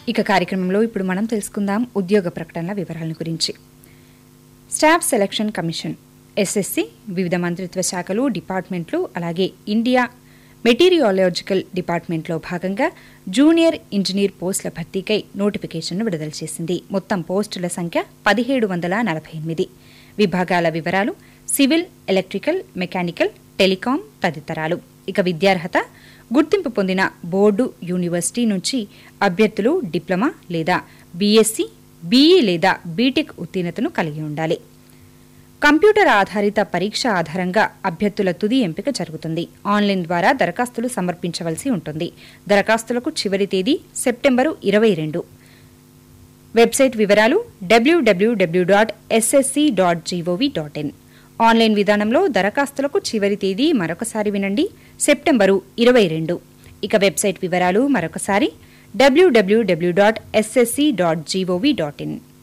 ఇక కార్యక్రమంలో ఇప్పుడు మనం తెలుసుకుందాం ఉద్యోగ ప్రకటనల వివరాల గురించి స్టాఫ్ సెలక్షన్ కమిషన్ ఎస్ఎస్సి వివిధ మంత్రిత్వ శాఖలు డిపార్ట్మెంట్లు అలాగే ఇండియా మెటీరియాలజికల్ డిపార్ట్మెంట్లో భాగంగా జూనియర్ ఇంజనీర్ పోస్టుల భర్తీకై నోటిఫికేషన్ను విడుదల చేసింది మొత్తం పోస్టుల సంఖ్య పదిహేడు వందల నలభై ఎనిమిది విభాగాల వివరాలు సివిల్ ఎలక్ట్రికల్ మెకానికల్ టెలికాం తదితరాలు ఇక విద్యార్హత గుర్తింపు పొందిన బోర్డు యూనివర్సిటీ నుంచి అభ్యర్థులు డిప్లొమా లేదా బీఎస్సీ బీఈ లేదా బీటెక్ ఉత్తీర్ణతను కలిగి ఉండాలి కంప్యూటర్ ఆధారిత పరీక్ష ఆధారంగా అభ్యర్థుల తుది ఎంపిక జరుగుతుంది ఆన్లైన్ ద్వారా దరఖాస్తులు సమర్పించవలసి ఉంటుంది దరఖాస్తులకు చివరి తేదీ సెప్టెంబరు ఇరవై రెండు వెబ్సైట్ వివరాలు డబ్ల్యూడబ్ల్యూడబ్ల్యూ dot SSC dot GOV dot in online విధానంలో దరఖాస్తులకు చివరి తేదీ మరొకసారి వినండి సెప్టెంబరు ఇరవై రెండు ఇక వెబ్సైట్ వివరాలు మరొకసారి డబ్ల్యూడబ్ల్యూడబ్ల్యూ dot SSC dot GOV dot in